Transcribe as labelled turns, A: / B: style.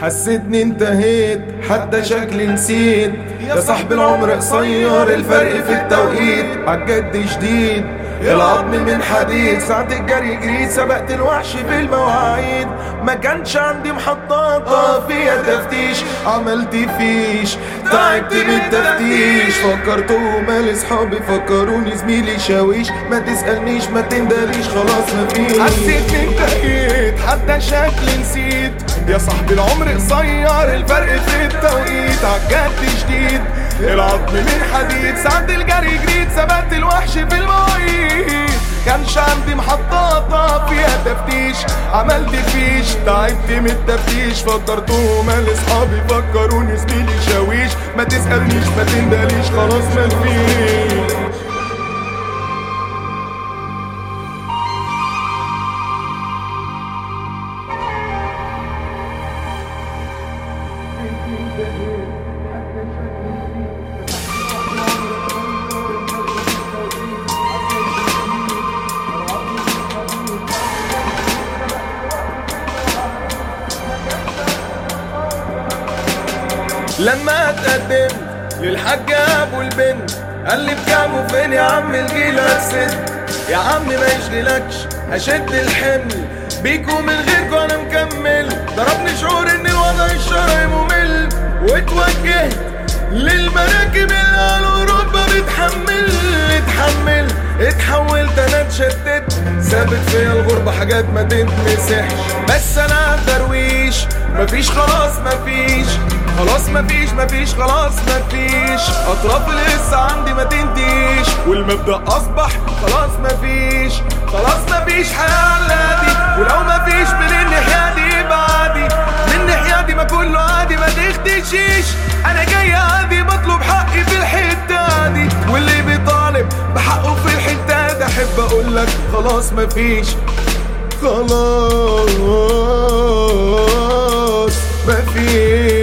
A: حسيتني انتهيت حتى شكلي نسيت يا صاحب العمر قصير الفرق في التوقيت عالجد جديد العظم من حديد ساعة الجري جريت سبقت الوحش في المواعيد ما كانش عندي محطات فيها تفتيش عملت فيش تعبت بالتفتيش فكرت مال اصحابي فكروني زميلي شاويش ما تسألنيش ما تندليش خلاص مفيش
B: حسيت انتهيت حتى شكلي نسيت يا صاحبي العمر قصير الفرق في التوقيت عالجد جديد العظم من حديد ساعة الجري جريت سبقت الوحش في المواعيد كانش عندي محطات فيها تفتيش عملت فيش تعبت من التفتيش فكرت مال اصحابي فكروني زميلي شاويش ما تسألنيش ما تندليش خلاص مفيش
A: لما اتقدمت للحاج ابو البنت قال لي بكام وفين يا عم الجيلة ست يا عم ما يشغلكش اشد الحمل بيكو من غيركو انا مكمل ضربني شعور ان الوضع الشرعي ممل واتوجهت للمراكب اللي على اوروبا بتحمل اتحمل اتحولت انا اتشتت ثابت فيا الغربة حاجات ما تتمسحش بس انا درويش مفيش خلاص مفيش خلاص مفيش مفيش خلاص مفيش اطراف لسه عندي ما تنتيش والمبدأ اصبح خلاص مفيش خلاص مفيش حياة دي ولو مفيش من الناحية دي يبقى عادي من الناحية دي ما كله عادي ما تختشيش انا جاي عادي بطلب حقي في الحتة دي واللي بيطالب بحقه في الحتة ده احب اقول لك خلاص مفيش خلاص مفيش